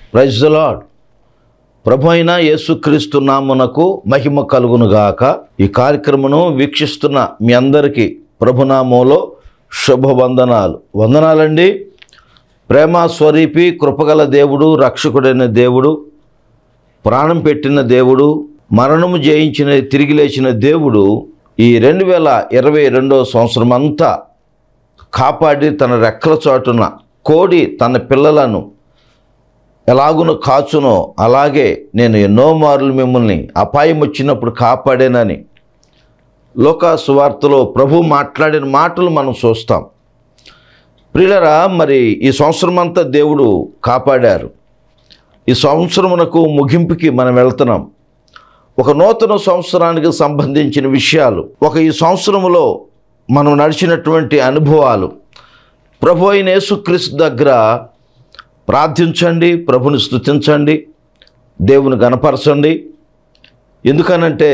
praise the lord ప్రభు అయిన యేసుక్రీస్తు నామునకు మహిమ కలుగునుగాక ఈ కార్యక్రమను వీక్షిస్తున్న మీ అందరికీ ప్రభునామంలో శుభవందనాలు వందనాలండి ప్రేమ స్వరూపి కృపగల దేవుడు రక్షకుడైన దేవుడు ప్రాణం పెట్టిన దేవుడు మరణము జయించిన తిరిగి లేచిన దేవుడు ఈ రెండు వేల ఇరవై రెండో సంవత్సరం అంతా కాపాడి తన రెక్కల చాటున కోడి తన పిల్లలను ఎలాగును కాచునో అలాగే నేను ఎన్నో మార్లు మిమ్మల్ని అపాయం వచ్చినప్పుడు కాపాడానని లోక సువార్తలో ప్రభు మాట్లాడిన మాటలు మనం చూస్తాం ప్రియులరా మరి ఈ సంవత్సరం అంతా దేవుడు కాపాడారు ఈ సంవత్సరమునకు ముగింపుకి మనం వెళ్తున్నాం ఒక నూతన సంవత్సరానికి సంబంధించిన విషయాలు ఒక ఈ సంవత్సరములో మనం నడిచినటువంటి అనుభవాలు ప్రభు అయిన యేసుక్రీస్తు దగ్గర ప్రార్థించండి ప్రభుని స్తుతించండి దేవుని గనపరచండి ఎందుకనంటే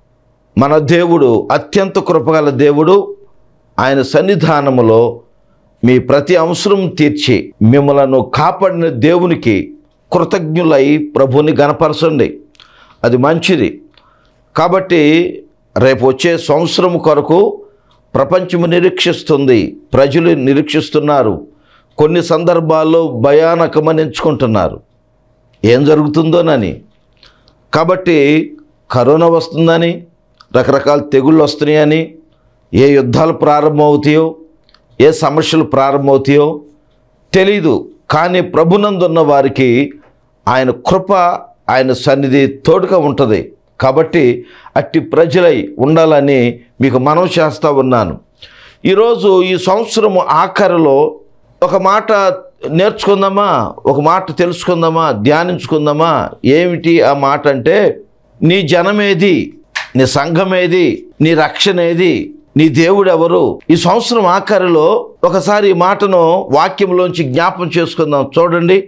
మన దేవుడు అత్యంత కృపగల దేవుడు ఆయన సన్నిధానములో మీ ప్రతి అవసరం తీర్చి మిమ్మలను కాపాడిన దేవునికి కృతజ్ఞులై ప్రభుని గనపరచండి అది మంచిది కాబట్టి రేపు వచ్చే సంవత్సరం కొరకు ప్రపంచము నిరీక్షిస్తుంది ప్రజలు నిరీక్షిస్తున్నారు కొన్ని సందర్భాల్లో భయానకమని ఎంచుకుంటున్నారు ఏం జరుగుతుందోనని కాబట్టి కరోనా వస్తుందని రకరకాల తెగుళ్ళు వస్తున్నాయని ఏ యుద్ధాలు ప్రారంభమవుతాయో ఏ సమస్యలు ప్రారంభమవుతాయో తెలీదు కానీ ప్రభునందున్న వారికి ఆయన కృప ఆయన సన్నిధి తోడుగా ఉంటుంది కాబట్టి అట్టి ప్రజలై ఉండాలని మీకు మనవి చేస్తూ ఉన్నాను ఈరోజు ఈ సంవత్సరము ఆఖరిలో ఒక మాట నేర్చుకుందామా ఒక మాట తెలుసుకుందామా ధ్యానించుకుందామా ఏమిటి ఆ మాట అంటే నీ జనమేది నీ సంఘమేది నీ రక్షణ ఏది నీ దేవుడు ఎవరు ఈ సంవత్సరం ఆఖరిలో ఒకసారి ఈ మాటను వాక్యంలోంచి జ్ఞాపం చేసుకుందాం చూడండి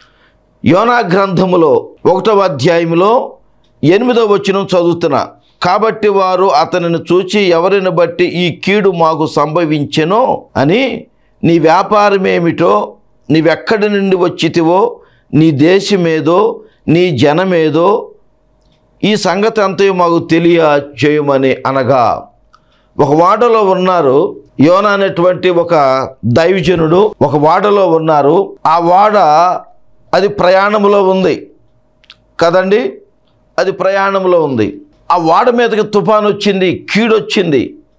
యోనా గ్రంథములో ఒకటవ అధ్యాయంలో ఎనిమిదవ వచనం చదువుతున్నా కాబట్టి వారు అతనిని చూచి ఎవరిని బట్టి ఈ కీడు మాకు సంభవించెనో అని నీ వ్యాపారం ఏమిటో నీవెక్కడి నుండి వచ్చితివో నీ దేశమేదో నీ జనమేదో ఈ సంగతి అంతయో మాకు తెలియ చేయమని అనగా ఒక వాడలో ఉన్నారు యోన అనేటువంటి ఒక దైవజనుడు ఒక వాడలో ఉన్నారు ఆ వాడ అది ప్రయాణంలో ఉంది కదండి అది ప్రయాణంలో ఉంది ఆ వాడ మీదకి తుఫాన్ వచ్చింది కీడొచ్చింది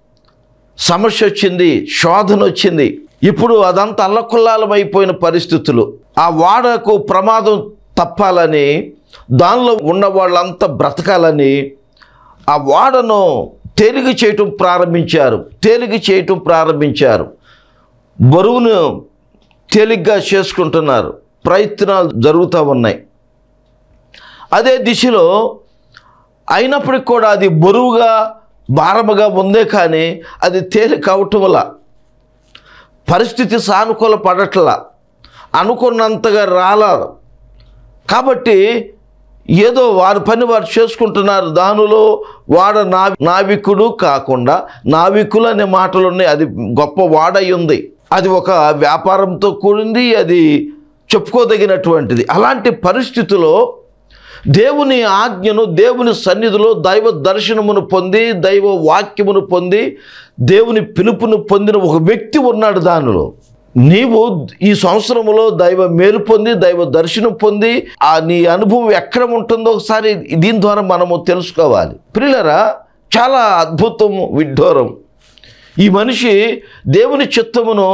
సమస్య వచ్చింది శోధన వచ్చింది ఇప్పుడు అదంతా అల్లకుల్లాలమైపోయిన పరిస్థితులు ఆ వాడకు ప్రమాదం తప్పాలని దానిలో ఉన్న వాళ్ళంతా బ్రతకాలని ఆ వాడను తేలిక చేయటం ప్రారంభించారు తేలిక చేయటం ప్రారంభించారు బరువును తేలిగ్గా చేసుకుంటున్నారు ప్రయత్నాలు జరుగుతూ ఉన్నాయి అదే దిశలో అయినప్పటికి కూడా అది బరువుగా భారముగా ఉందే కానీ అది తేలిక అవటం వల్ల పరిస్థితి సానుకూల పడట్ల అనుకున్నంతగా రాల కాబట్టి ఏదో వారి పని వారు చేసుకుంటున్నారు దానిలో వాడ నా నావికుడు కాకుండా నావికులు అనే మాటలు ఉన్నాయి అది గొప్ప వాడై ఉంది అది ఒక వ్యాపారంతో కూడింది అది చెప్పుకోదగినటువంటిది అలాంటి పరిస్థితిలో దేవుని ఆజ్ఞను దేవుని సన్నిధిలో దైవ దర్శనమును పొంది దైవ వాక్యమును పొంది దేవుని పిలుపును పొందిన ఒక వ్యక్తి ఉన్నాడు దానిలో నీవు ఈ సంవత్సరంలో దైవ మేలు పొంది దైవ దర్శనం పొంది ఆ నీ అనుభవం ఎక్కడ ఉంటుందో ఒకసారి దీని ద్వారా మనము తెలుసుకోవాలి ప్రియులరా చాలా అద్భుతం విడ్డూరం ఈ మనిషి దేవుని చిత్తమును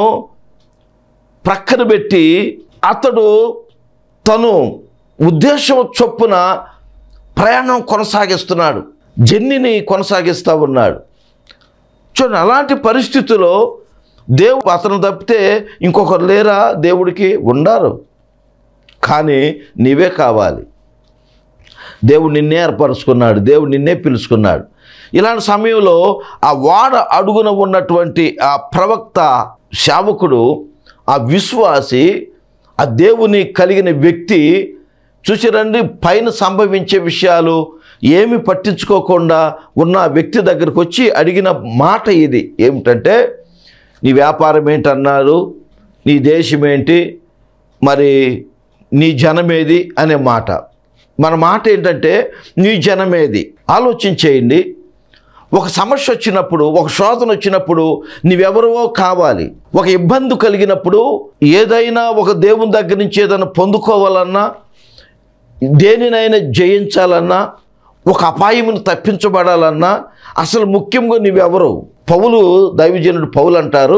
ప్రక్కన పెట్టి అతడు తను ఉద్దేశం చొప్పున ప్రయాణం కొనసాగిస్తున్నాడు జర్నీని కొనసాగిస్తూ ఉన్నాడు చూడండి అలాంటి పరిస్థితుల్లో దేవుడు అతను తప్పితే ఇంకొకరు లేరా దేవుడికి ఉండారు కానీ నీవే కావాలి దేవుడు నిన్నే ఏర్పరచుకున్నాడు దేవుడు నిన్నే పిలుచుకున్నాడు ఇలాంటి సమయంలో ఆ వాడ అడుగున ఉన్నటువంటి ఆ ప్రవక్త శావకుడు ఆ విశ్వాసి ఆ దేవుని కలిగిన వ్యక్తి చూసిరండి పైన సంభవించే విషయాలు ఏమి పట్టించుకోకుండా ఉన్న ఆ వ్యక్తి దగ్గరకు వచ్చి అడిగిన మాట ఇది ఏమిటంటే నీ వ్యాపారం ఏంటన్నారు నీ దేశం ఏంటి మరి నీ జనమేది అనే మాట మన మాట ఏంటంటే నీ జనమేది ఆలోచించేయండి ఒక సమస్య వచ్చినప్పుడు ఒక శోధన వచ్చినప్పుడు నీవెవరో కావాలి ఒక ఇబ్బంది కలిగినప్పుడు ఏదైనా ఒక దేవుని దగ్గర నుంచి ఏదైనా పొందుకోవాలన్నా దేనినైనా జయించాలన్నా ఒక అపాయమును తప్పించబడాలన్నా అసలు ముఖ్యంగా నీవెవరు పౌలు దైవజనుడు పౌలు అంటారు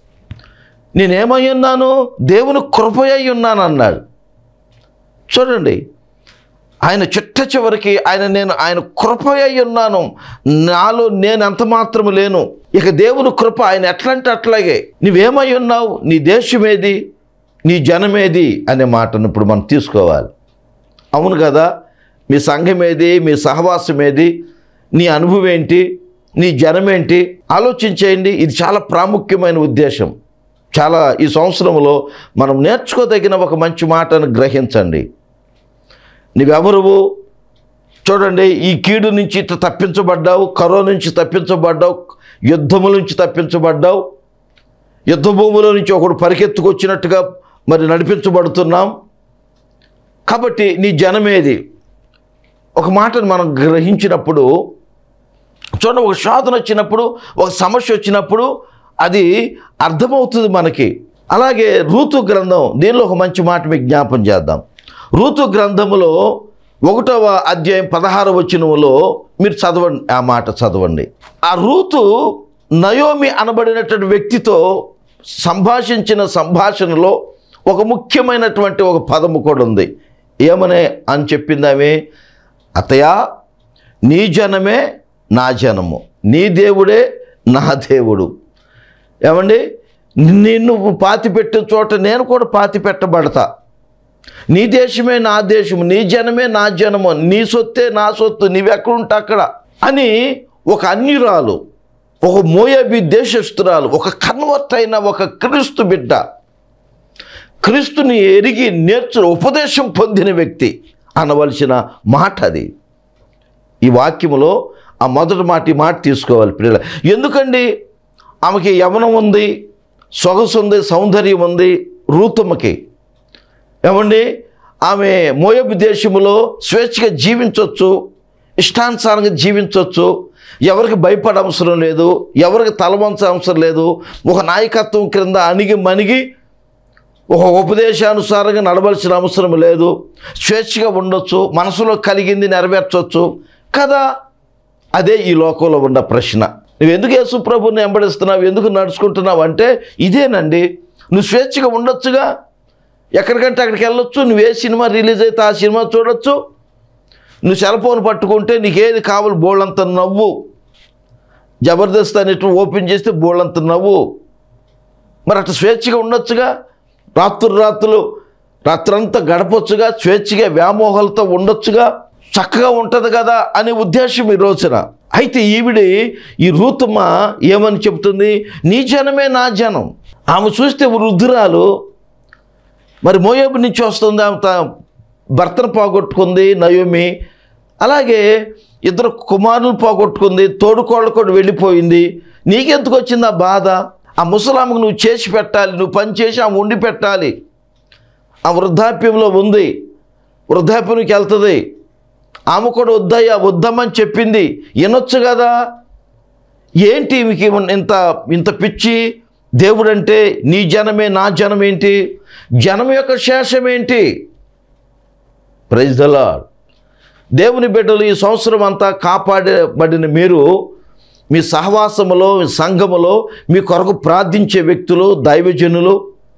నేనేమై ఉన్నాను దేవుని కృపయ్యి ఉన్నాను అన్నాడు చూడండి ఆయన చిట్ట చివరికి ఆయన నేను ఆయన కృప అయి ఉన్నాను నాలో నేను ఎంత మాత్రం లేను ఇక దేవుని కృప ఆయన ఎట్లంటే అట్లాగే నువ్వేమై ఉన్నావు నీ దేశమేది నీ జనమేది అనే మాటను ఇప్పుడు మనం తీసుకోవాలి అవును కదా మీ సంఘమేది మీ సహవాసం ఏది నీ అనుభవం ఏంటి నీ జనమేంటి ఆలోచించేయండి ఇది చాలా ప్రాముఖ్యమైన ఉద్దేశం చాలా ఈ సంవత్సరంలో మనం నేర్చుకోదగిన ఒక మంచి మాటను గ్రహించండి నీవెవరువు చూడండి ఈ కీడు నుంచి ఇట్లా తప్పించబడ్డావు కరోనా నుంచి తప్పించబడ్డావు యుద్ధముల నుంచి తప్పించబడ్డావు యుద్ధ భూముల నుంచి ఒకడు పరిగెత్తుకొచ్చినట్టుగా మరి నడిపించబడుతున్నాం కాబట్టి నీ జనమేది ఒక మాటను మనం గ్రహించినప్పుడు చూడండి ఒక శోధన వచ్చినప్పుడు ఒక సమస్య వచ్చినప్పుడు అది అర్థమవుతుంది మనకి అలాగే ఋతు గ్రంథం దీనిలో ఒక మంచి మాట మీకు జ్ఞాపం చేద్దాం ఋతు గ్రంథములో ఒకటవ అధ్యాయం పదహార వచనములో మీరు చదవండి ఆ మాట చదవండి ఆ రూతు నయోమి అనబడినటువంటి వ్యక్తితో సంభాషించిన సంభాషణలో ఒక ముఖ్యమైనటువంటి ఒక పదము కూడా ఉంది ఏమనే అని చెప్పింది ఆమె అతయా నీ జనమే నా జనము నీ దేవుడే నా దేవుడు ఏమండి నిన్ను పాతి పెట్టిన చోట నేను కూడా పాతి పెట్టబడతా నీ దేశమే నా దేశము నీ జనమే నా జనము నీ సొత్తే నా సొత్తు నీవెక్కడుంటే అక్కడ అని ఒక అన్యురాలు ఒక మోయబి దేశస్తురాలు ఒక కన్వర్ట్ అయిన ఒక క్రీస్తు బిడ్డ క్రీస్తుని ఎరిగి నేర్చు ఉపదేశం పొందిన వ్యక్తి అనవలసిన మాట అది ఈ వాక్యములో ఆ మొదటి మాట ఈ మాట తీసుకోవాలి పిల్లల ఎందుకండి ఆమెకి యవనం ఉంది సొగసు ఉంది సౌందర్యం ఉంది రూతమ్మకి ఏమండి ఆమె మోయబు దేశములో స్వేచ్ఛగా జీవించవచ్చు ఇష్టానుసారంగా జీవించవచ్చు ఎవరికి భయపడ అవసరం లేదు ఎవరికి తలవంచ అవసరం లేదు ఒక నాయకత్వం క్రింద అణిగి మణిగి ఒక ఉపదేశానుసారంగా నడవలసిన అవసరం లేదు స్వేచ్ఛగా ఉండొచ్చు మనసులో కలిగింది నెరవేర్చవచ్చు కదా అదే ఈ లోకంలో ఉన్న ప్రశ్న నువ్వు ఎందుకు యేసు ప్రభుని వెంబడిస్తున్నావు ఎందుకు నడుచుకుంటున్నావు అంటే ఇదేనండి నువ్వు స్వేచ్ఛగా ఉండొచ్చుగా ఎక్కడికంటే అక్కడికి వెళ్ళొచ్చు నువ్వు ఏ సినిమా రిలీజ్ అయితే ఆ సినిమా చూడొచ్చు నువ్వు సెల్ ఫోన్ పట్టుకుంటే నీకేది కావాలి బోళ్ళంత నవ్వు జబర్దస్త్ అనేట్టు ఓపెన్ చేస్తే బోళ్ళంత నవ్వు మరి అట్లా స్వేచ్ఛగా ఉండొచ్చుగా రాత్రులు రాత్రులు రాత్రంతా గడపొచ్చుగా స్వేచ్ఛగా వ్యామోహాలతో ఉండొచ్చుగా చక్కగా ఉంటుంది కదా అనే ఉద్దేశం ఈ రోజున అయితే ఈవిడి ఈ రూతమ్మ ఏమని చెప్తుంది నీ జనమే నా జనం ఆమె చూస్తే వృద్ధురాలు మరి మోయబు నుంచి వస్తుంది ఆమె త- భర్తను పోగొట్టుకుంది నయోమి అలాగే ఇద్దరు కుమారులు పోగొట్టుకుంది తోడుకోళ్ళ కూడా వెళ్ళిపోయింది నీకెందుకు వచ్చింది ఆ బాధ ఆ ముసలామెకు నువ్వు చేసి పెట్టాలి నువ్వు పని చేసి ఆమె వండి పెట్టాలి ఆ వృద్ధాప్యంలో ఉంది వృద్ధాప్యానికి వెళ్తుంది ఆమె కూడా వద్దయ్యా వద్దామని చెప్పింది వినొచ్చు కదా ఏంటి మీకు ఇంత ఇంత పిచ్చి దేవుడంటే నీ జనమే నా జనం ఏంటి జనం యొక్క శేషం ఏంటి ప్రైజ్ ద లార్డ్ దేవుని బిడ్డలు ఈ సంవత్సరం అంతా కాపాడబడిన మీరు మీ సహవాసములో మీ సంఘములో మీ కొరకు ప్రార్థించే వ్యక్తులు దైవజనులు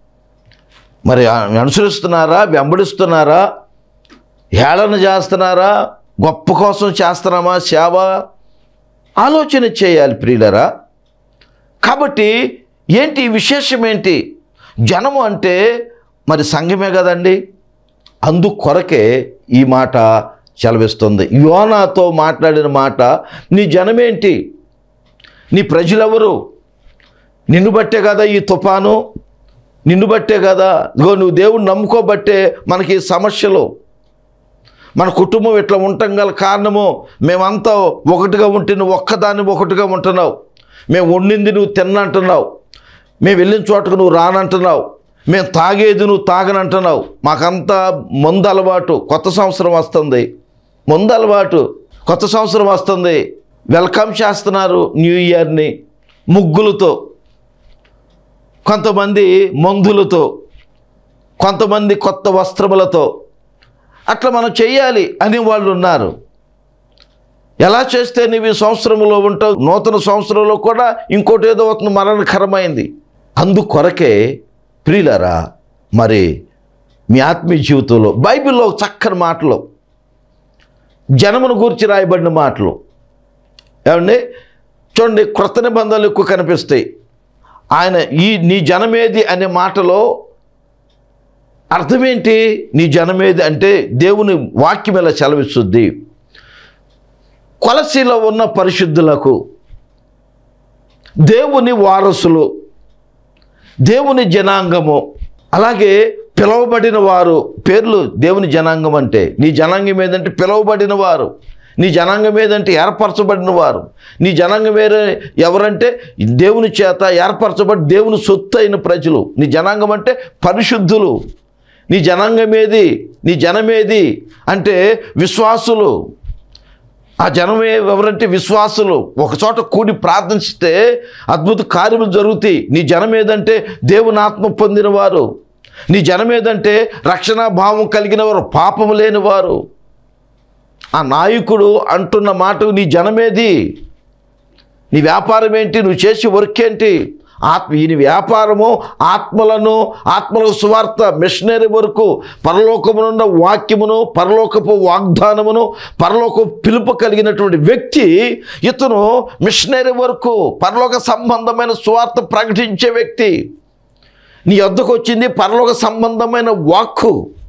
మరి అనుసరిస్తున్నారా వెంబడిస్తున్నారా హేళన చేస్తున్నారా గొప్ప కోసం చేస్తున్నామా సేవ ఆలోచన చేయాలి ప్రియులరా కాబట్టి ఏంటి ఈ విశేషం ఏంటి జనము అంటే మరి సంఘమే కదండి అందుకొరకే ఈ మాట సెలవిస్తుంది యోనాతో మాట్లాడిన మాట నీ జనమేంటి నీ ప్రజలెవరు నిన్ను బట్టే కదా ఈ తుఫాను నిన్ను బట్టే కదా ఇగో నువ్వు దేవుని నమ్ముకోబట్టే మనకి ఈ సమస్యలు మన కుటుంబం ఇట్లా ఉండటం గల కారణము మేమంతా ఒకటిగా ఉంటే నువ్వు ఒక్కదాన్ని ఒకటిగా ఉంటున్నావు మేము వండింది నువ్వు తిన్నంటున్నావు మేము వెళ్ళిన చోటకు నువ్వు రానంటున్నావు మేము తాగేది నువ్వు తాగనంటున్నావు మాకంతా మందు అలవాటు కొత్త సంవత్సరం వస్తుంది మందు అలవాటు కొత్త సంవత్సరం వస్తుంది వెల్కమ్ చేస్తున్నారు న్యూ ఇయర్ని ముగ్గులతో కొంతమంది మందులతో కొంతమంది కొత్త వస్త్రములతో అట్లా మనం చెయ్యాలి అని వాళ్ళు ఉన్నారు ఎలా చేస్తే నీవు ఈ సంవత్సరంలో ఉంటావు నూతన సంవత్సరంలో కూడా ఇంకోటి ఏదో అవుతుంది మరణకరమైంది అందుకొరకే ప్రియులరా మరి మీ ఆత్మీయ జీవితంలో బైబిల్లో ఒక చక్కని మాటలు జనమును గూర్చి రాయబడిన మాటలు ఏమండి చూడండి క్రొత్త నిబంధనలు ఎక్కువ కనిపిస్తాయి ఆయన ఈ నీ జనమేది అనే మాటలో అర్థమేంటి నీ జనమేది అంటే దేవుని వాక్యం ఇలా సెలవిస్తుంది కొలసీలో ఉన్న పరిశుద్ధులకు దేవుని వారసులు దేవుని జనాంగము అలాగే పిలువబడిన వారు పేర్లు దేవుని జనాంగం అంటే నీ జనాంగం ఏదంటే పిలువబడిన వారు నీ జనాంగం ఏదంటే ఏర్పరచబడిన వారు నీ జనాంగం వేరే ఎవరంటే దేవుని చేత ఏర్పరచబడి దేవుని సొత్తు అయిన ప్రజలు నీ జనాంగం అంటే పరిశుద్ధులు నీ జనాంగం ఏది నీ జనమేది అంటే విశ్వాసులు ఆ జనమే ఎవరంటే విశ్వాసులు ఒక చోట కూడి ప్రార్థిస్తే అద్భుత కార్యములు జరుగుతాయి నీ జనం ఏదంటే దేవుని ఆత్మ పొందినవారు నీ జనం ఏదంటే రక్షణ భావం కలిగిన వారు పాపము లేని వారు ఆ నాయకుడు అంటున్న మాట నీ జనమేది నీ వ్యాపారం ఏంటి నువ్వు చేసే వర్క్ ఏంటి ఆత్మ ఈయన వ్యాపారము ఆత్మలను ఆత్మల సువార్త మిషనరీ వరకు పరలోకమునున్న వాక్యమును పరలోకపు వాగ్దానమును పరలోక పిలుపు కలిగినటువంటి వ్యక్తి ఇతను మిషనరీ వరకు పరలోక సంబంధమైన సువార్త ప్రకటించే వ్యక్తి నీ వద్దకు వచ్చింది పరలోక సంబంధమైన వాక్కు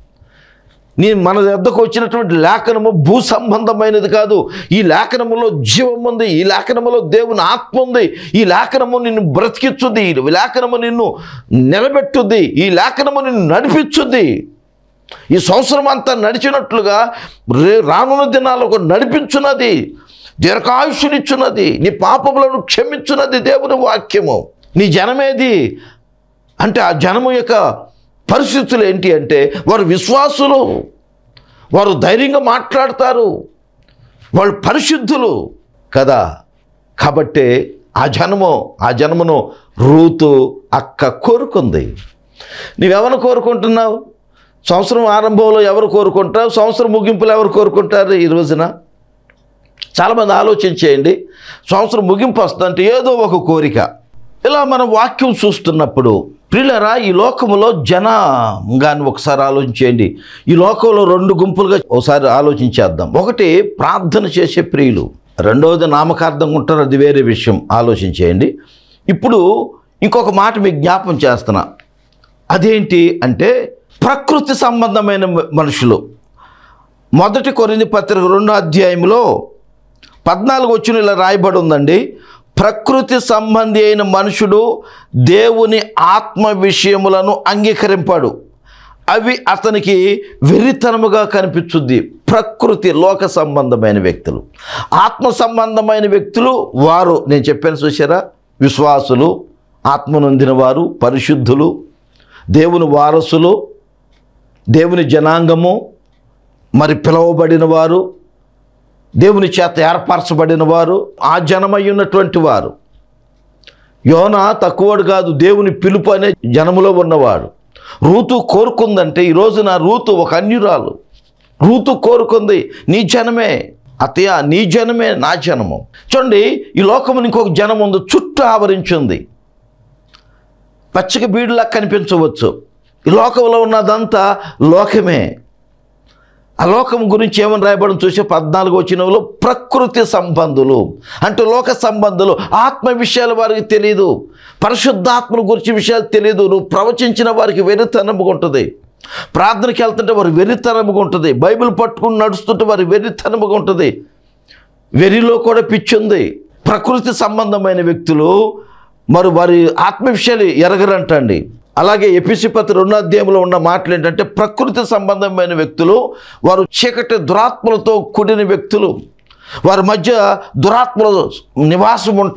నీ మన వద్దకు వచ్చినటువంటి లేఖనము భూ సంబంధమైనది కాదు ఈ లేఖనములో జీవం ఉంది ఈ లేఖనములో దేవుని ఆత్మ ఉంది ఈ లేఖనము నిన్ను బ్రతికించుద్ది ఈ లేఖనము నిన్ను నిలబెట్టుద్ది ఈ లేఖనము నిన్ను నడిపించుద్ది ఈ సంవత్సరం అంతా నడిచినట్లుగా రే రానున్న దినాలకు నడిపించున్నది దీర్ఘాయుషునిచ్చున్నది నీ పాపములను క్షమించున్నది దేవుని వాక్యము నీ జనమేది అంటే ఆ జనము యొక్క పరిస్థితులు ఏంటి అంటే వారు విశ్వాసులు వారు ధైర్యంగా మాట్లాడతారు వాళ్ళు పరిశుద్ధులు కదా కాబట్టే ఆ జనము ఆ జనమును రూతు అక్క కోరుకుంది నీవెవరు కోరుకుంటున్నావు సంవత్సరం ఆరంభంలో ఎవరు కోరుకుంటారు సంవత్సరం ముగింపులో ఎవరు కోరుకుంటారు ఈ రోజున చాలామంది ఆలోచించేయండి సంవత్సరం ముగింపు వస్తుందంటే ఏదో ఒక కోరిక ఇలా మనం వాక్యం చూస్తున్నప్పుడు ప్రియులరా ఈ లోకములో జనంగాన్ని ఒకసారి ఆలోచించేయండి ఈ లోకంలో రెండు గుంపులుగా ఒకసారి ఆలోచించేద్దాం ఒకటి ప్రార్థన చేసే ప్రియులు రెండవది నామకార్థంగా ఉంటారు అది వేరే విషయం ఆలోచించేయండి ఇప్పుడు ఇంకొక మాట మీకు జ్ఞాపం చేస్తున్నా అదేంటి అంటే ప్రకృతి సంబంధమైన మనుషులు మొదటి కొరింది పత్రిక రెండో అధ్యాయంలో పద్నాలుగు వచ్చిన ఇలా రాయబడి ఉందండి ప్రకృతి సంబంధి అయిన మనుషుడు దేవుని ఆత్మ విషయములను అంగీకరింపాడు అవి అతనికి వెరితనముగా కనిపించుద్ది ప్రకృతి లోక సంబంధమైన వ్యక్తులు ఆత్మ సంబంధమైన వ్యక్తులు వారు నేను చెప్పాను చూసారా విశ్వాసులు ఆత్మ నొందిన వారు పరిశుద్ధులు దేవుని వారసులు దేవుని జనాంగము మరి పిలువబడిన వారు దేవుని చేత ఏర్పరచబడిన వారు ఆ జనమై ఉన్నటువంటి వారు యోన తక్కువడు కాదు దేవుని పిలుపు అనే జనములో ఉన్నవాడు రూతు కోరుకుందంటే ఈ రోజున రూతు ఒక అన్యురాలు రూతు కోరుకుంది నీ జనమే అతయ్య నీ జనమే నా జనము చూడండి ఈ లోకముని ఇంకొక జనం ఉంది చుట్టూ ఆవరించింది పచ్చిక బీడులా కనిపించవచ్చు ఈ లోకంలో ఉన్నదంతా లోకమే ఆ లోకం గురించి ఏమని రాయబడి చూసే పద్నాలుగు వచ్చినలో ప్రకృతి సంబంధులు అంటే లోక సంబంధులు ఆత్మ విషయాలు వారికి తెలియదు పరిశుద్ధాత్మల గురించి విషయాలు తెలియదు నువ్వు ప్రవచించిన వారికి వెరితనముగా ఉంటుంది ప్రార్థనకి వెళ్తుంటే వారు వెరితనముగా ఉంటుంది బైబిల్ పట్టుకుని నడుస్తుంటే వారి వెరితనముగా ఉంటుంది వెరిలో కూడా పిచ్చుంది ప్రకృతి సంబంధమైన వ్యక్తులు మరి వారి ఆత్మ విషయాలు ఎరగరంటండి అలాగే ఎపిసిపతి రెండో అధ్యాయంలో ఉన్న మాటలు ఏంటంటే ప్రకృతి సంబంధమైన వ్యక్తులు వారు చీకటి దురాత్మలతో కూడిన వ్యక్తులు వారి మధ్య దురాత్మల నివాసం ఉంటాయి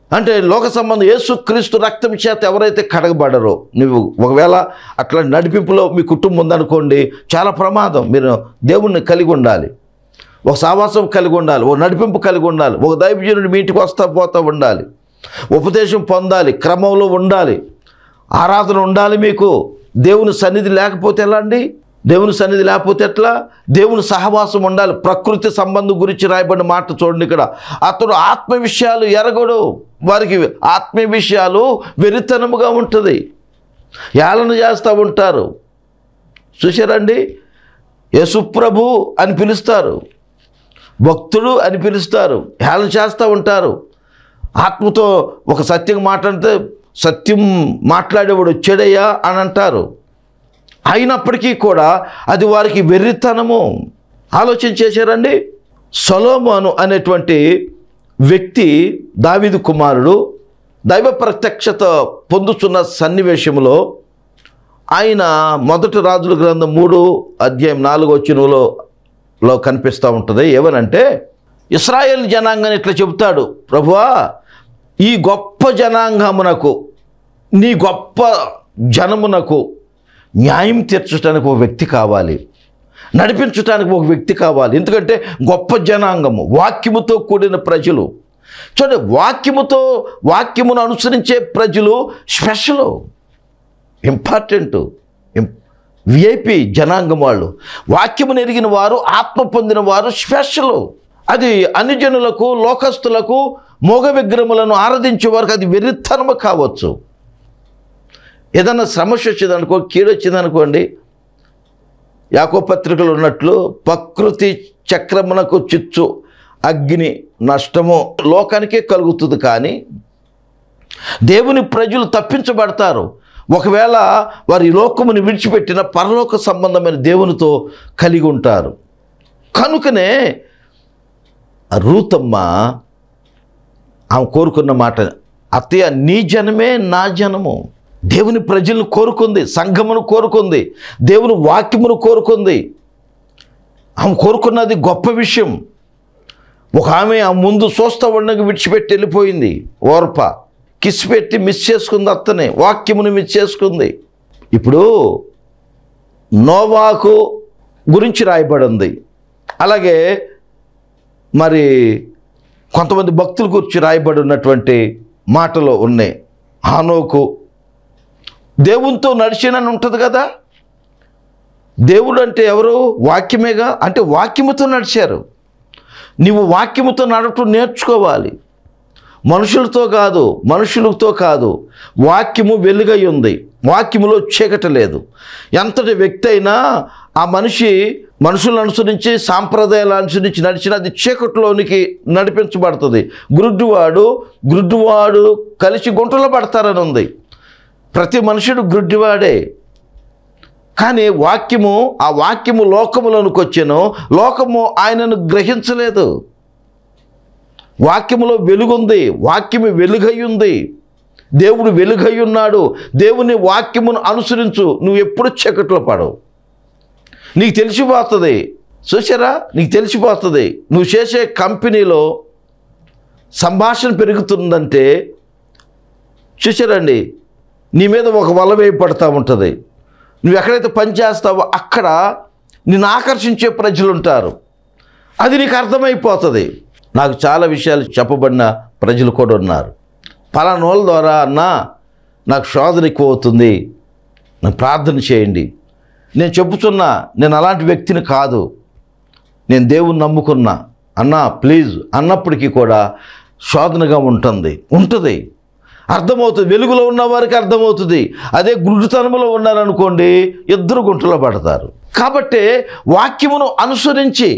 అంటే లోక సంబంధం యేసుక్రీస్తు రక్తం చేత ఎవరైతే కడగబడరో నువ్వు ఒకవేళ అట్లా నడిపింపులో మీ కుటుంబం ఉందనుకోండి చాలా ప్రమాదం మీరు దేవుణ్ణి కలిగి ఉండాలి ఒక సావాసం కలిగి ఉండాలి ఒక నడిపింపు కలిగి ఉండాలి ఒక దైవజనుడు మీ ఇంటికి వస్తా పోతా ఉండాలి ఉపదేశం పొందాలి క్రమంలో ఉండాలి ఆరాధన ఉండాలి మీకు దేవుని సన్నిధి లేకపోతే ఎలా అండి దేవుని సన్నిధి లేకపోతే ఎట్లా దేవుని సహవాసం ఉండాలి ప్రకృతి సంబంధం గురించి రాయబడిన మాట చూడండి ఇక్కడ అతడు ఆత్మ విషయాలు ఎరగడు వారికి ఆత్మీయ విషయాలు వెరితనముగా ఉంటుంది ఏళన చేస్తూ ఉంటారు చూశారండి యేసుప్రభు అని పిలుస్తారు భక్తుడు అని పిలుస్తారు హేళన చేస్తూ ఉంటారు ఆత్మతో ఒక సత్యం మాట్లాడితే సత్యం మాట్లాడేవాడు వచ్చాడయ్యా అని అంటారు అయినప్పటికీ కూడా అది వారికి వెర్రితనము ఆలోచన చేశారండి సొలోమోను అనేటువంటి వ్యక్తి దావీదు కుమారుడు దైవ ప్రత్యక్షత పొందుతున్న సన్నివేశంలో ఆయన మొదటి రాజుల గ్రంథం మూడు అధ్యాయం నాలుగో వచ్చినలో లో కనిపిస్తూ ఉంటుంది ఏమనంటే ఇస్రాయేల్ జనాంగాన్ని ఇట్లా చెబుతాడు ప్రభువా ఈ గొప్ప జనాంగమునకు నీ గొప్ప జనమునకు న్యాయం తీర్చడానికి ఒక వ్యక్తి కావాలి నడిపించడానికి ఒక వ్యక్తి కావాలి ఎందుకంటే గొప్ప జనాంగము వాక్యముతో కూడిన ప్రజలు చూడండి వాక్యముతో వాక్యమును అనుసరించే ప్రజలు స్పెషలు ఇంపార్టెంట్ విఐపి జనాంగం వాళ్ళు వాక్యమును ఎరిగిన వారు ఆత్మ పొందిన వారు స్పెషల్ అది అన్ని జనులకు లోకస్తులకు మోగ విగ్రహములను ఆరాధించే వారికి అది వెర్రితనము కావచ్చు ఏదన్నా సమస్య వచ్చిందనుకో కీడు వచ్చిందనుకోండి యాకో పత్రికలు ఉన్నట్లు ప్రకృతి చక్రమునకు చిచ్చు అగ్ని నష్టము లోకానికే కలుగుతుంది కానీ దేవుని ప్రజలు తప్పించబడతారు ఒకవేళ వారి లోకముని విడిచిపెట్టిన పరలోక సంబంధమైన దేవునితో కలిగి ఉంటారు కనుకనే రూతమ్మ ఆమె కోరుకున్న మాట అత్తయ్య నీ జనమే నా జనము దేవుని ప్రజలను కోరుకుంది సంఘమును కోరుకుంది దేవుని వాక్యమును కోరుకుంది ఆమె కోరుకున్నది గొప్ప విషయం ఒక ఆమె ఆ ముందు చూస్తా ఉండగా విడిచిపెట్టి వెళ్ళిపోయింది ఓర్ప కిస్ పెట్టి మిస్ చేసుకుంది అత్తనే వాక్యమును మిస్ చేసుకుంది ఇప్పుడు నోవాకు గురించి రాయబడింది అలాగే మరి కొంతమంది భక్తుల గురించి రాయబడి ఉన్నటువంటి మాటలు ఉన్నాయి హానోకు దేవునితో నడిచినని ఉంటుంది కదా దేవుడు అంటే ఎవరు వాక్యమేగా అంటే వాక్యముతో నడిచారు నీవు వాక్యముతో నడవటం నేర్చుకోవాలి మనుషులతో కాదు మనుషులతో కాదు వాక్యము వెలుగై ఉంది వాక్యములో చీకటి లేదు ఎంతటి వ్యక్తి అయినా ఆ మనిషి మనుషులను అనుసరించి సాంప్రదాయాలు అనుసరించి నడిచిన అది చీకటిలోనికి నడిపించబడుతుంది గురుడ్డివాడు గురుడ్డివాడు కలిసి గుంటలో పడతారని ఉంది ప్రతి మనుషుడు గుడ్డివాడే కానీ వాక్యము ఆ వాక్యము లోకములోనికి వచ్చాను లోకము ఆయనను గ్రహించలేదు వాక్యములో వెలుగుంది వాక్యము వెలుగై ఉంది దేవుడు వెలుగై ఉన్నాడు దేవుని వాక్యమును అనుసరించు నువ్వు ఎప్పుడు చీకట్లో పడవు నీకు తెలిసిపోతుంది చూసారా నీకు తెలిసిపోతుంది నువ్వు చేసే కంపెనీలో సంభాషణ పెరుగుతుందంటే చూసారండి నీ మీద ఒక వల వేయబడతా ఉంటుంది నువ్వు ఎక్కడైతే పని చేస్తావో అక్కడ నిన్ను ఆకర్షించే ప్రజలు ఉంటారు అది నీకు అర్థమైపోతుంది నాకు చాలా విషయాలు చెప్పబడిన ప్రజలు కూడా ఉన్నారు పలానోళ్ళ ద్వారా అన్నా నాకు శోధన ఎక్కువ అవుతుంది నాకు ప్రార్థన చేయండి నేను చెప్పుతున్నా నేను అలాంటి వ్యక్తిని కాదు నేను దేవుని నమ్ముకున్నా అన్నా ప్లీజ్ అన్నప్పటికీ కూడా శోధనగా ఉంటుంది ఉంటుంది అర్థమవుతుంది వెలుగులో ఉన్న వారికి అర్థమవుతుంది అదే గురుడుతనములో ఉన్నారనుకోండి ఇద్దరు గుంటలో పడతారు కాబట్టి వాక్యమును అనుసరించి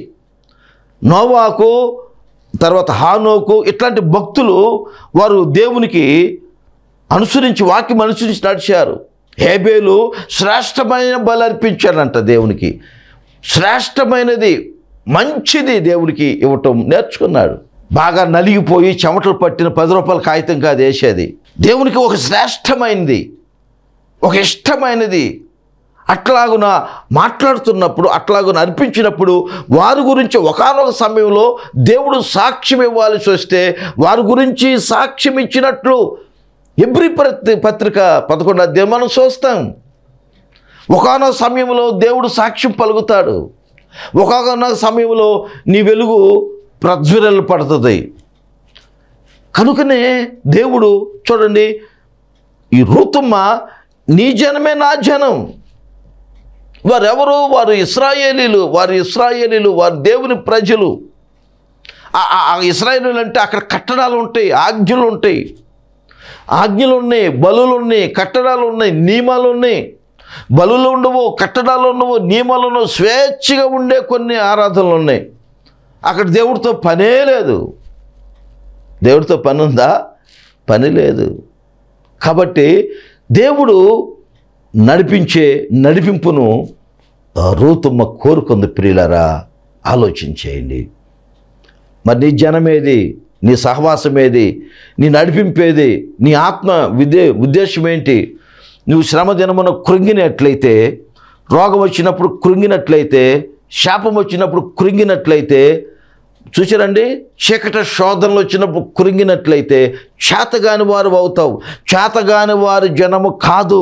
నోవాకు తర్వాత హానోకు ఇట్లాంటి భక్తులు వారు దేవునికి అనుసరించి వాక్యం అనుసరించి నడిచారు హేబేలు శ్రేష్టమైన బలి అర్పించాడంట దేవునికి శ్రేష్టమైనది మంచిది దేవునికి ఇవ్వటం నేర్చుకున్నాడు బాగా నలిగిపోయి చెమటలు పట్టిన పది రూపాయల కాగితం కాదు వేసేది దేవునికి ఒక శ్రేష్టమైనది ఒక ఇష్టమైనది అట్లాగున మాట్లాడుతున్నప్పుడు అట్లాగున అర్పించినప్పుడు వారి గురించి ఒకనొక సమయంలో దేవుడు సాక్ష్యం ఇవ్వాల్సి వస్తే వారి గురించి సాక్ష్యం ఇచ్చినట్లు ఎబ్రి ప్రతి పత్రిక పదకొండు అధ్యాయం మనం చూస్తాం ఒకనొక సమయంలో దేవుడు సాక్ష్యం పలుకుతాడు ఒకనొక సమయంలో నీ వెలుగు ప్రజ్వరలు పడుతుంది కనుకనే దేవుడు చూడండి ఈ రూతమ్మ నీ జనమే నా జనం వారెవరు వారు ఇస్రాయేలీలు వారు ఇస్రాయేలీలు వారు దేవుని ప్రజలు ఆ- ఆ- ఆ ఇస్రాయేలీలు అంటే అక్కడ కట్టడాలు ఉంటాయి ఆజ్ఞలు ఉంటాయి ఆజ్ఞలు ఉన్నాయి బలులు ఉన్నాయి కట్టడాలు ఉన్నాయి నియమాలు ఉన్నాయి బలులు ఉండవు కట్టడాలు ఉండవు నియమాలు ఉండవు స్వేచ్ఛగా ఉండే కొన్ని ఆరాధనలు ఉన్నాయి అక్కడ దేవుడితో పనే లేదు దేవుడితో పని ఉందా పని లేదు కాబట్టి దేవుడు నడిపించే నడిపింపును ఆ, రూతమ్మ కోరుకుంది ప్రియులరా ఆలోచించేయండి మరి నీ జనమేది నీ సహవాసమేది నీ నడిపింపేది నీ ఆత్మ విదే ఉద్దేశం ఏంటి నువ్వు శ్రమ దినమున కృంగినట్లయితే రోగం వచ్చినప్పుడు కృంగినట్లయితే శాపం వచ్చినప్పుడు కృంగినట్లయితే చూసారండి చీకట శోధనలు వచ్చినప్పుడు కృంగినట్లయితే చేతగాని వారు అవుతావు చేతగాని వారి జనము కాదు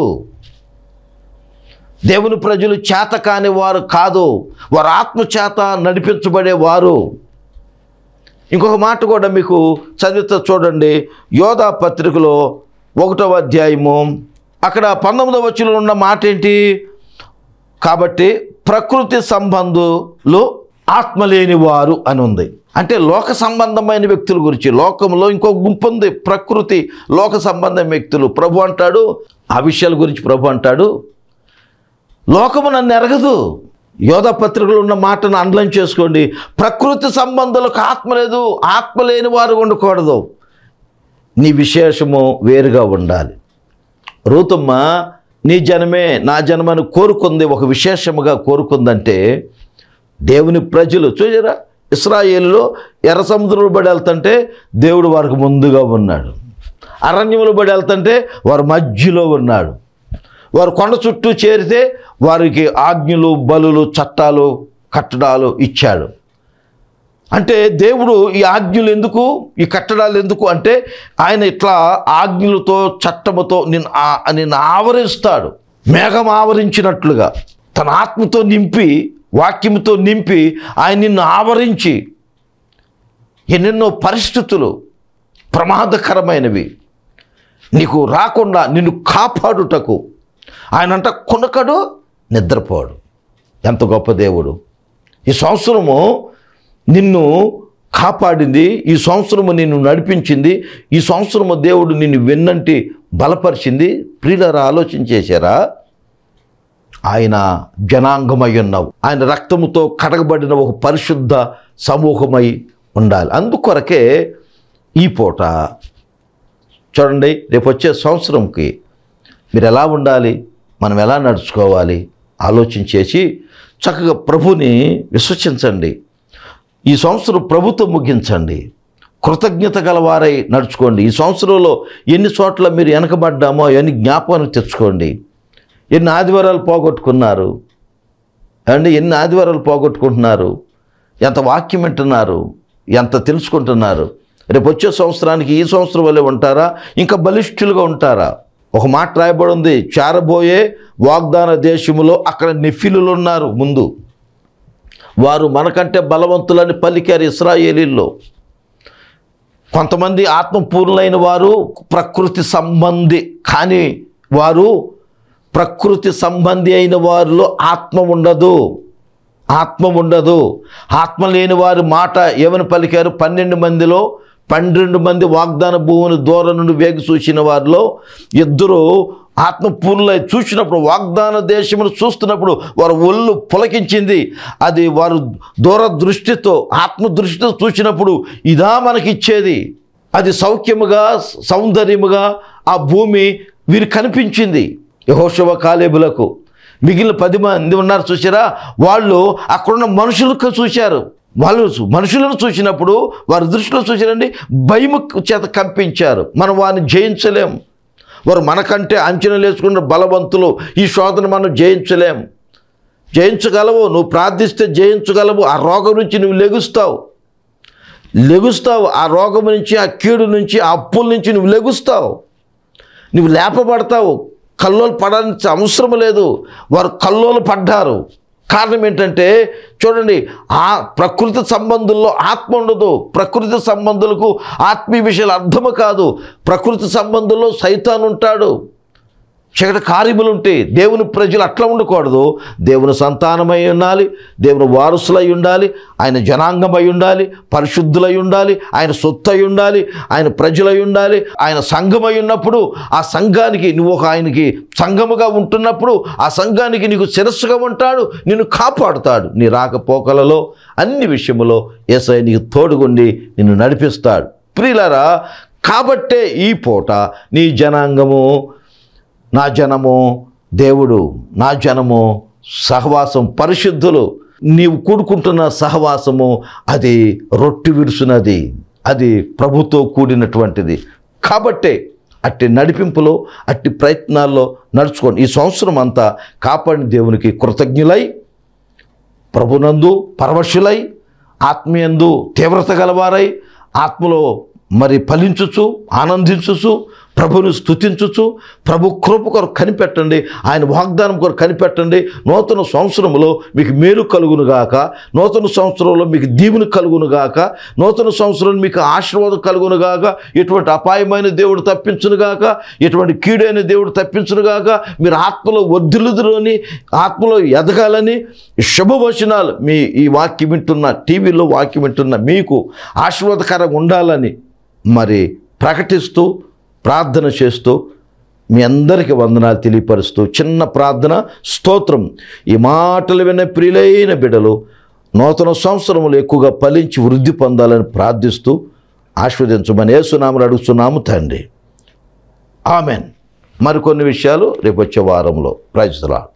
దేవుని ప్రజలు చేత కాని వారు కాదు వారు ఆత్మ చేత నడిపించబడేవారు ఇంకొక మాట కూడా మీకు చదివితే చూడండి యోధా పత్రికలో ఒకటవ అధ్యాయము అక్కడ పంతొమ్మిదవ వచనంలో ఉన్న మాట ఏంటి కాబట్టి ప్రకృతి సంబంధులు ఆత్మ లేని వారు అని ఉంది అంటే లోక సంబంధమైన వ్యక్తుల గురించి లోకంలో ఇంకో గుంపు ఉంది ప్రకృతి లోక సంబంధమైన వ్యక్తులు ప్రభు అంటాడు ఆ విషయాల గురించి ప్రభు అంటాడు లోకము నన్ను ఎరగదు యోధ పత్రికలు ఉన్న మాటను అండలం చేసుకోండి ప్రకృతి సంబంధాలకు ఆత్మ లేదు ఆత్మ లేని వారు ఉండకూడదు నీ విశేషము వేరుగా ఉండాలి రూతమ్మ నీ జనమే నా జనమని కోరుకుంది ఒక విశేషముగా కోరుకుందంటే దేవుని ప్రజలు చూసారా ఇస్రాయేలులో ఎర్ర సముద్రంలో పడి వెళ్తుంటే దేవుడు వారికి ముందుగా ఉన్నాడు అరణ్యములో పడి వెళ్తుంటే వారి మధ్యలో ఉన్నాడు వారు కొండ చుట్టూ చేరితే వారికి ఆజ్ఞలు బలులు చట్టాలు కట్టడాలు ఇచ్చాడు అంటే దేవుడు ఈ ఆజ్ఞలు ఎందుకు ఈ కట్టడాలు ఎందుకు అంటే ఆయన ఇట్లా ఆజ్ఞలతో చట్టముతో నిన్ను ఆ- నిన్ను ఆవరిస్తాడు మేఘం ఆవరించినట్లుగా తన ఆత్మతో నింపి వాక్యముతో నింపి ఆయన నిన్ను ఆవరించి ఎన్నెన్నో పరిస్థితులు ప్రమాదకరమైనవి నీకు రాకుండా నిన్ను కాపాడుటకు ఆయన అంట కొనకడు నిద్రపోడు ఎంత గొప్ప దేవుడు ఈ సంవత్సరము నిన్ను కాపాడింది ఈ సంవత్సరము నిన్ను నడిపించింది ఈ సంవత్సరము దేవుడు నిన్ను వెన్నంటి బలపరిచింది ప్రియులరా ఆలోచించేశారా ఆయన జనాంగమై ఉన్నావు ఆయన రక్తముతో కడగబడిన ఒక పరిశుద్ధ సమూహమై ఉండాలి అందుకొరకే ఈ పూట చూడండి రేపు వచ్చే సంవత్సరంకి మీరు ఎలా ఉండాలి మనం ఎలా నడుచుకోవాలి ఆలోచించేసి చక్కగా ప్రభుని విశ్వసించండి ఈ సంవత్సరం ప్రభుత్వం ముగించండి కృతజ్ఞత గలవారై నడుచుకోండి ఈ సంవత్సరంలో ఎన్ని చోట్ల మీరు వెనకబడ్డామో అవన్నీ జ్ఞాపకానికి తెచ్చుకోండి ఎన్ని ఆదివారాలు పోగొట్టుకున్నారు అండి ఎన్ని ఆదివారాలు పోగొట్టుకుంటున్నారు ఎంత వాక్యం వింటున్నారు ఎంత తెలుసుకుంటున్నారు రేపు వచ్చే సంవత్సరానికి ఈ సంవత్సరం వల్లే ఉంటారా ఇంకా బలిష్ఠులుగా ఉంటారా ఒక మాట రాయబడి ఉంది చారబోయే వాగ్దాన దేశములో అక్కడ నిఫిలులు ఉన్నారు ముందు వారు మనకంటే బలవంతులని పలికారు ఇస్రాయేలీల్లో కొంతమంది ఆత్మపూర్ణులైన వారు ప్రకృతి సంబంధి కానీ వారు ప్రకృతి సంబంధి అయిన వారిలో ఆత్మ ఉండదు ఆత్మ ఉండదు ఆత్మ లేని వారి మాట ఏమని పలికారు పన్నెండు మందిలో పన్నెండు మంది వాగ్దాన భూమిని దూరం నుండి వేగి చూసిన వారిలో ఇద్దరు ఆత్మపూర్ణులై చూసినప్పుడు వాగ్దాన దేశమును చూస్తున్నప్పుడు వారు ఒళ్ళు పులకించింది అది వారు దూరదృష్టితో ఆత్మదృష్టితో చూసినప్పుడు ఇదా మనకిచ్చేది అది సౌఖ్యముగా సౌందర్యముగా ఆ భూమి వీరికి కనిపించింది యహోశవ కాలేబులకు మిగిలిన పది మంది ఉన్నారు చూసారా వాళ్ళు అక్కడున్న మనుషులకు చూశారు వాళ్ళు చూ- మనుషులను చూసినప్పుడు వారి దృష్టిలో చూసారండి భయము చేత కంపించారు మనం వారిని జయించలేం వారు మనకంటే అంచనా వేసుకున్న బలవంతులు ఈ శోధన మనం జయించలేం జయించగలవు నువ్వు ప్రార్థిస్తే జయించగలవు ఆ రోగం నుంచి నువ్వు లెగుస్తావు లెగుస్తావు ఆ రోగం నుంచి ఆ కీడు నుంచి ఆ అప్పుల నుంచి నువ్వు లెగుస్తావు నువ్వు లేపబడతావు కల్లోలు పడాల్సిన అవసరం లేదు వారు కల్లోలు పడ్డారు కారణం ఏంటంటే చూడండి ఆ ప్రకృతి సంబంధుల్లో ఆత్మ ఉండదు ప్రకృతి సంబంధులకు ఆత్మీయ విషయాలు అర్థము కాదు ప్రకృతి సంబంధుల్లో సైతాన్ ఉంటాడు చీకటి కార్యములు ఉంటాయి దేవుని ప్రజలు అట్లా ఉండకూడదు దేవుని సంతానమై ఉండాలి దేవుని వారసులై ఉండాలి ఆయన జనాంగమై ఉండాలి పరిశుద్ధులై ఉండాలి ఆయన సొత్తు అయి ఉండాలి ఆయన ప్రజలై ఉండాలి ఆయన సంఘమై ఉన్నప్పుడు ఆ సంఘానికి నువ్వు ఒక ఆయనకి సంఘముగా ఉంటున్నప్పుడు ఆ సంఘానికి నీకు శిరస్సుగా ఉంటాడు నిన్ను కాపాడుతాడు నీ రాకపోకలలో అన్ని విషయములో ఏసై నీకు తోడుగుండి నిన్ను నడిపిస్తాడు ప్రియులారా కాబట్టే ఈ పూట నీ జనాంగము నా జనము దేవుడు నా జనము సహవాసం పరిశుద్ధులు నీవు కూడుకుంటున్న సహవాసము అది రొట్టి విరుసునది అది ప్రభుతో కూడినటువంటిది కాబట్టే అట్టి నడిపింపులో అట్టి ప్రయత్నాల్లో నడుచుకోండి ఈ సంవత్సరం అంతా కాపాడిన దేవునికి కృతజ్ఞులై ప్రభునందు పరవశులై ఆత్మీయందు తీవ్రత గలవారై ఆత్మలో మరి ఫలించుచు ఆనందించుచు ప్రభుని స్తుతించుచు ప్రభు కృప కొరకు కనిపెట్టండి ఆయన వాగ్దానం కొరకు కనిపెట్టండి నూతన సంవత్సరంలో మీకు మేలు కలుగును గాక నూతన సంవత్సరంలో మీకు దీవుని కలుగును గాక నూతన సంవత్సరంలో మీకు ఆశీర్వాదం కలుగును గాక ఎటువంటి అపాయమైన దేవుడు తప్పించును గాక ఎటువంటి కీడైన దేవుడు తప్పించును గాక మీరు ఆత్మలో వర్ధిల్లుదురని ఆత్మలో ఎదగాలని శుభవచనాలు మీ ఈ వాక్యం వింటున్న టీవీలో వాక్యం వింటున్న మీకు ఆశీర్వాదకరంగా ఉండాలని మరి ప్రకటిస్తూ ప్రార్థన చేస్తూ మీ అందరికీ వందనాలు తెలియపరుస్తూ చిన్న ప్రార్థన స్తోత్రం ఈ మాటలు విన్న ప్రియులైన బిడ్డలు నూతన సంవత్సరములు ఎక్కువగా ఫలించి వృద్ధి పొందాలని ప్రార్థిస్తూ ఆస్వాదించమని ఏసునామలు అడుగుతున్నాము తండ్రి ఆమెన్ మరికొన్ని విషయాలు రేపు వచ్చే వారంలో ప్రజలా